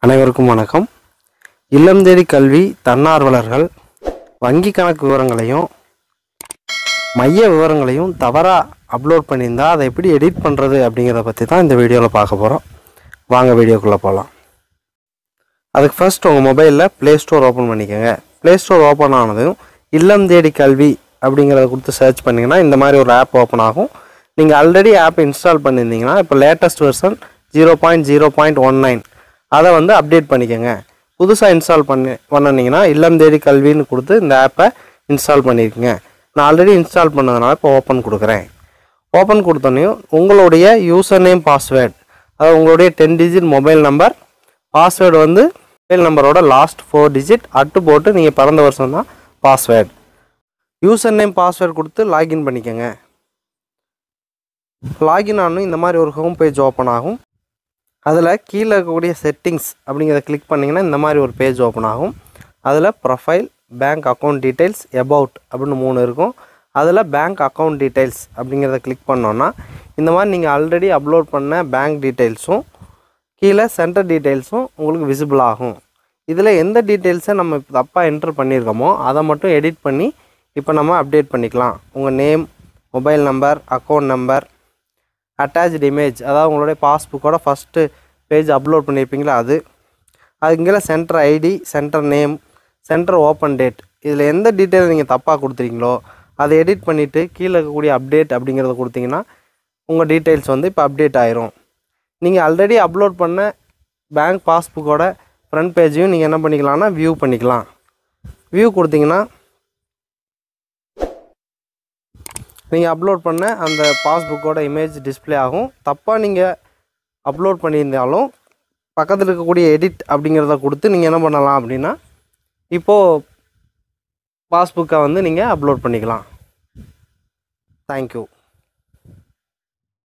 அனைவருக்கும் வணக்கம் இல்லம் தேடி கல்வி தன்னார்வலர்கள் வங்கி கணக்கு விவரங்களையும் மைய விவரங்களையும் தவறாக அப்லோட் பண்ணியிருந்தா அதை எப்படி எடிட் பண்ணுறது அப்படிங்கிறத பற்றி தான் இந்த வீடியோவில் பார்க்க போகிறோம் வாங்க வீடியோக்குள்ளே போகலாம் அதுக்கு ஃபர்ஸ்ட் உங்கள் மொபைலில் ப்ளே ஸ்டோர் ஓப்பன் பண்ணிக்கோங்க ப்ளே ஸ்டோர் ஓப்பன் ஆனதும் இல்லம் தேடி கல்வி அப்படிங்கிறத கொடுத்து சர்ச் பண்ணிங்கன்னா இந்த மாதிரி ஒரு ஆப் ஓப்பன் ஆகும் நீங்கள் ஆல்ரெடி ஆப் இன்ஸ்டால் பண்ணியிருந்தீங்கன்னா இப்போ latest version zero point zero point one nine அதை வந்து அப்டேட் பண்ணிக்கோங்க புதுசாக இன்ஸ்டால் பண்ணி பண்ணினீங்கன்னா இல்லம் தேடி கல்வின்னு கொடுத்து இந்த ஆப்பை இன்ஸ்டால் பண்ணியிருக்கீங்க நான் ஆல்ரெடி இன்ஸ்டால் பண்ணதுனால இப்போ ஓப்பன் கொடுக்குறேன் ஓப்பன் கொடுத்தோன்னையும் உங்களுடைய யூசர் நேம் பாஸ்வேர்டு அதாவது உங்களுடைய ten digit mobile number password வந்து மொபைல் நம்பரோட லாஸ்ட் ஃபோர் டிஜிட் அட்டு போட்டு நீங்கள் பிறந்த வருஷம் தான் பாஸ்வேர்டு யூசர் நேம் பாஸ்வேர்டு கொடுத்து லாகின் பண்ணிக்கோங்க லாகின் ஆனும் இந்த மாதிரி ஒரு ஹோம் பேஜ் ஓப்பன் ஆகும் அதில் கீழே இருக்கக்கூடிய செட்டிங்ஸ் அப்படிங்கிறத கிளிக் பண்ணிங்கன்னா இந்த மாதிரி ஒரு பேஜ் ஓப்பன் ஆகும் அதில் profile bank account details about அப்படின்னு மூணு இருக்கும் அதில் பேங்க் அக்கௌண்ட் டீட்டெயில்ஸ் அப்படிங்கிறத கிளிக் பண்ணோன்னா இந்த மாதிரி நீங்கள் ஆல்ரெடி அப்லோட் பண்ண பேங்க் டீட்டெயில்ஸும் கீழே சென்டர் டீட்டெயில்ஸும் உங்களுக்கு விசிபிள் ஆகும் இதில் எந்த டீட்டெயில்ஸை நம்ம இப்போ தப்பாக என்டர் பண்ணியிருக்கோமோ அதை மட்டும் எடிட் பண்ணி இப்போ நம்ம அப்டேட் பண்ணிக்கலாம் உங்கள் name mobile number account number attached image அதாவது உங்களுடைய பாஸ்புக்கோட ஃபஸ்ட்டு பேஜ் அப்லோட் பண்ணியிருப்பீங்களா அது அது இங்கே centre ID centre name centre open date இதில் எந்த டீட்டெயில் நீங்கள் தப்பாக கொடுத்துருக்கீங்களோ அதை எடிட் பண்ணிவிட்டு கீழே இருக்கக்கூடிய அப்டேட் அப்படிங்கிறத கொடுத்தீங்கன்னா உங்கள் டீட்டெயில்ஸ் வந்து இப்போ அப்டேட் ஆயிரும் நீங்கள் ஆல்ரெடி அப்லோட் பண்ண பேங்க் பாஸ்புக்கோட ஃப்ரண்ட் பேஜையும் நீங்கள் என்ன பண்ணிக்கலாம்னா வியூ பண்ணிக்கலாம் வியூ கொடுத்தீங்கன்னா நீங்கள் அப்லோட் பண்ண அந்த பாஸ்புக்கோட இமேஜ் டிஸ்ப்ளே ஆகும் தப்பாக நீங்கள் அப்லோட் பண்ணியிருந்தாலும் பக்கத்தில் இருக்கக்கூடிய எடிட் அப்படிங்கிறத கொடுத்து நீங்கள் என்ன பண்ணலாம் அப்படின்னா இப்போது பாஸ்புக்கை வந்து நீங்கள் அப்லோட் பண்ணிக்கலாம் தேங்க்யூ